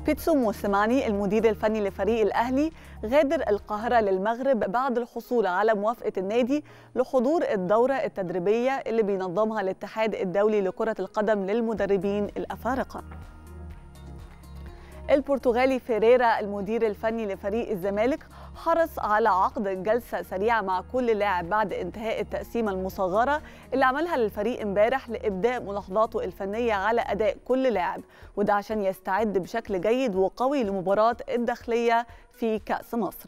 بيتسو موسيماني المدير الفني لفريق الأهلي غادر القاهرة للمغرب بعد الحصول على موافقة النادي لحضور الدورة التدريبية اللي بينظمها الاتحاد الدولي لكرة القدم للمدربين الأفارقة البرتغالي فيريرا المدير الفني لفريق الزمالك حرص على عقد جلسة سريعة مع كل لاعب بعد انتهاء التقسيمة المصغرة اللي عملها للفريق امبارح لإبداء ملاحظاته الفنية على أداء كل لاعب وده عشان يستعد بشكل جيد وقوي لمباراة الداخلية في كأس مصر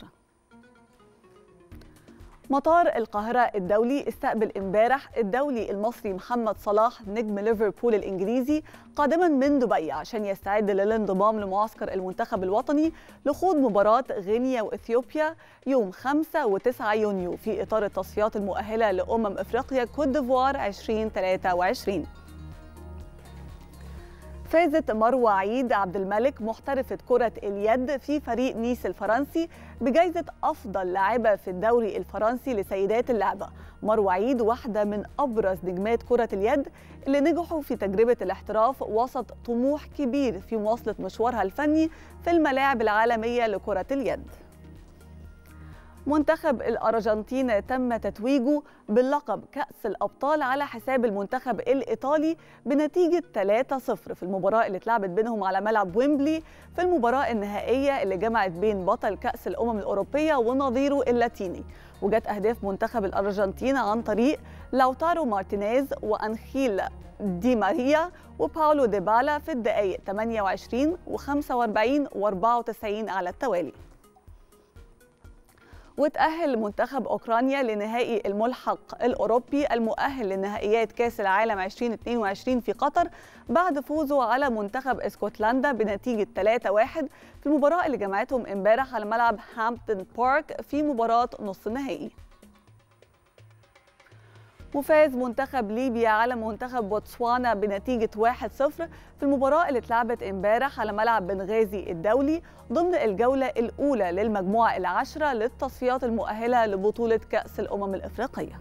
مطار القاهرة الدولي استقبل امبارح الدولي المصري محمد صلاح نجم ليفربول الإنجليزي قادما من دبي عشان يستعد للانضمام لمعسكر المنتخب الوطني لخوض مباراة غينيا وإثيوبيا يوم 5 و9 يونيو في إطار التصفيات المؤهلة لأمم إفريقيا كوت ديفوار 2023 فازت مروة عيد عبد الملك محترفة كرة اليد في فريق نيس الفرنسي بجائزة أفضل لاعبة في الدوري الفرنسي لسيدات اللعبة مروة عيد واحدة من أبرز نجمات كرة اليد اللي نجحوا في تجربة الاحتراف وسط طموح كبير في مواصلة مشوارها الفني في الملاعب العالمية لكرة اليد منتخب الأرجنتين تم تتويجه باللقب كأس الأبطال على حساب المنتخب الإيطالي بنتيجة 3-0 في المباراة اللي اتلعبت بينهم على ملعب ويمبلي في المباراة النهائية اللي جمعت بين بطل كأس الأمم الأوروبية ونظيره اللاتيني وجت أهداف منتخب الأرجنتين عن طريق لوتارو مارتينيز وأنخيل دي ماريا وباولو ديبالا في الدقائق 28 و45 و94 على التوالي وتأهل منتخب أوكرانيا لنهائي الملحق الأوروبي المؤهل لنهائيات كأس العالم 2022 في قطر بعد فوزه على منتخب اسكتلندا بنتيجة 3-1 في المباراة اللي جمعتهم امبارح على ملعب هامبتون بارك في مباراة نص النهائي وفاز منتخب ليبيا على منتخب بوتسوانا بنتيجة 1-0 في المباراة اللي اتلعبت امبارح على ملعب بنغازي الدولي ضمن الجولة الأولى للمجموعة العاشرة للتصفيات المؤهلة لبطولة كأس الأمم الإفريقية.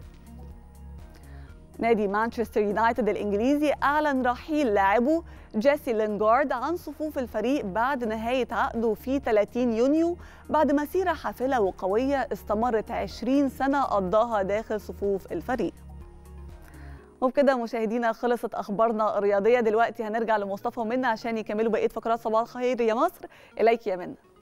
نادي مانشستر يونايتد الإنجليزي أعلن رحيل لاعبه جيسي لينغارد عن صفوف الفريق بعد نهاية عقده في 30 يونيو بعد مسيرة حافلة وقوية استمرت 20 سنة قضاها داخل صفوف الفريق. وبكده مشاهدينا خلصت اخبارنا الرياضيه دلوقتي هنرجع لمصطفى ومنى عشان يكملوا بقيه فقرات صباح الخير يا مصر اليك يا منى